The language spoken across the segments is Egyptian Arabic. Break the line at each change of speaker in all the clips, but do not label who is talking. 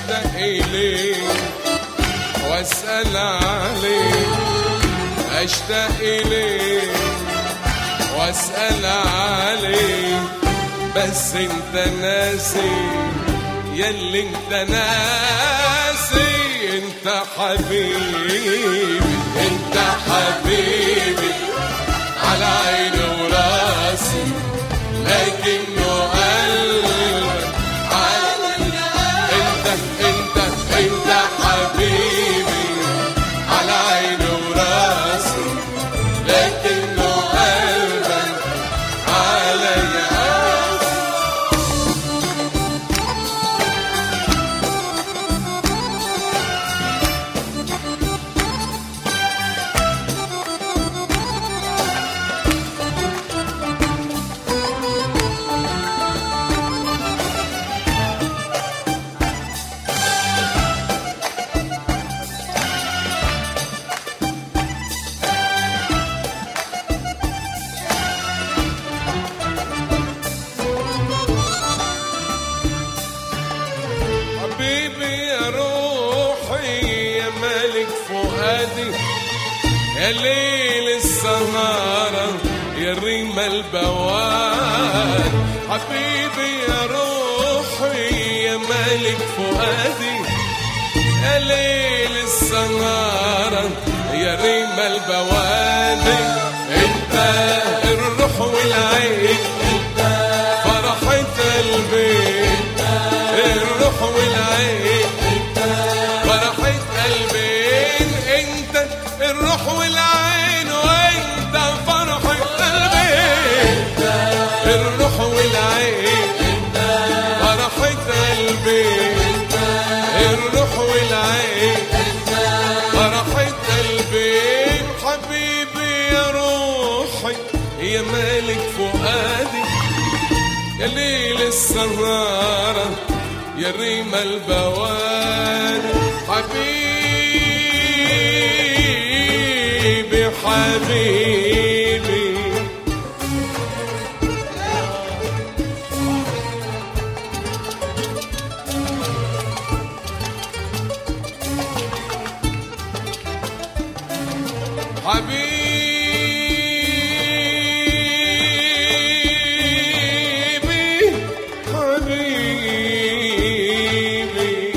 اشتاق اليك واسال عليك اشتاق اليك واسال عليك بس انت ناسي ياللي انت ناسي انت حبيبي انت حبيبي على عيني وراسي لكنه قلبك على انت انت انت حبيبي على عيني وراسي لكنه قلبك عليا حبيبي يا روحي يا مالك فؤادي يا ليل السهارة يا ريم البواد حبيبي يا روحي يا مالك فؤادي يا ليل السهارة يا ريم البوادي انت الروح والعين فرحة قلبي الروح والعين فرحة قلبين انت الروح والعين وانت فرحة قلبين الروح والعين فرحة قلبين الروح والعين فرحة قلبين حبيبي يا روحي يا مالك فؤادي يا ليل السهارة يا ريم البواد حبيبي حبيبي حبيبي حبيبي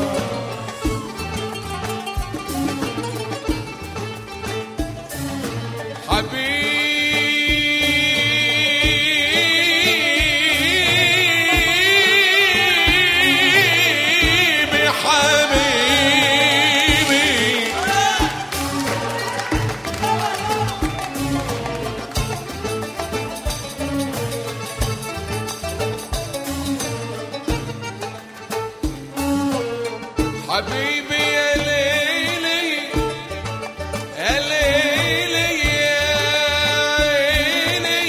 حبيبي حبيبي حبيبي يا ليلي يا ليلي يا عيني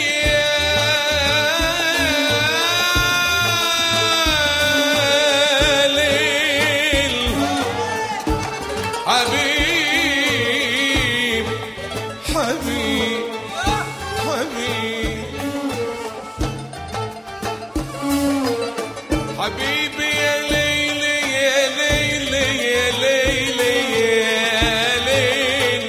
يا ليل حبيب حبيب حبيب حبيبي يا ليلي يا ليلي يا ليلي يا ليل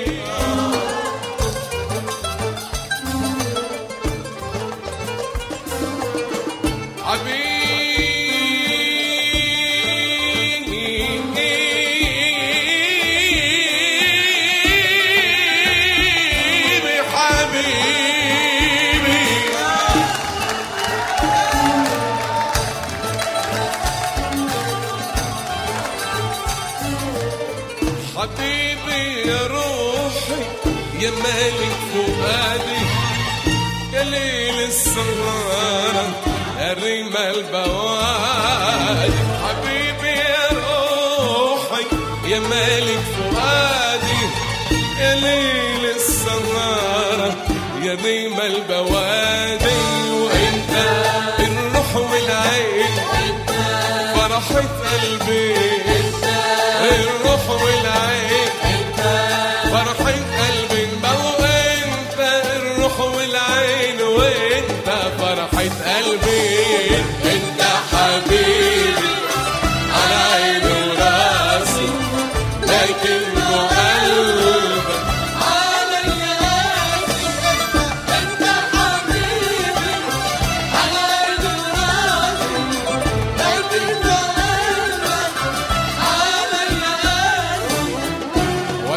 حبيبي حبيبي حبيبي يا روحي يا مالك فؤادي يا ليل السهران يا ريم البوادي حبيبي يا روحي يا مالك فؤادي يا ليل السهران يا ريم البوادي وانت الروح والعين فرحة قلبي الروح والعين فرحة قلبي ما وانت الروح والعين وانت فرحة قلبي انت حبيبي على عيني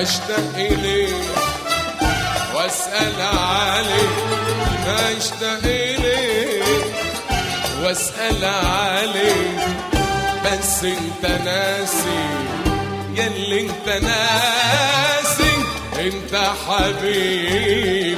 واشتاق إليك واسأل عليك اشتاق إليك واسأل عليك بس انت ناسي ياللي انت ناسي انت حبيبي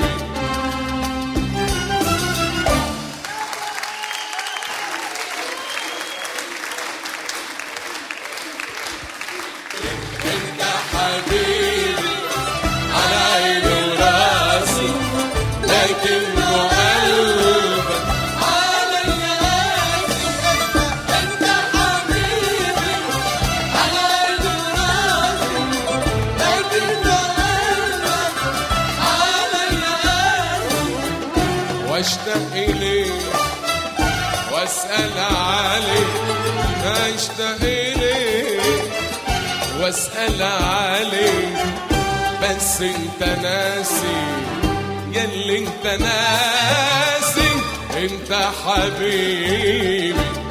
انت حبيبي على عيني وراسي لكن قلبك عليا قاسي انت حبيبي على عيني وراسي لكن قلبك عليا قاسي واشتاق اليك واسال عليك اشتاق اليك واسأل عليك بس انت ناسي ياللي انت ناسي انت حبيبي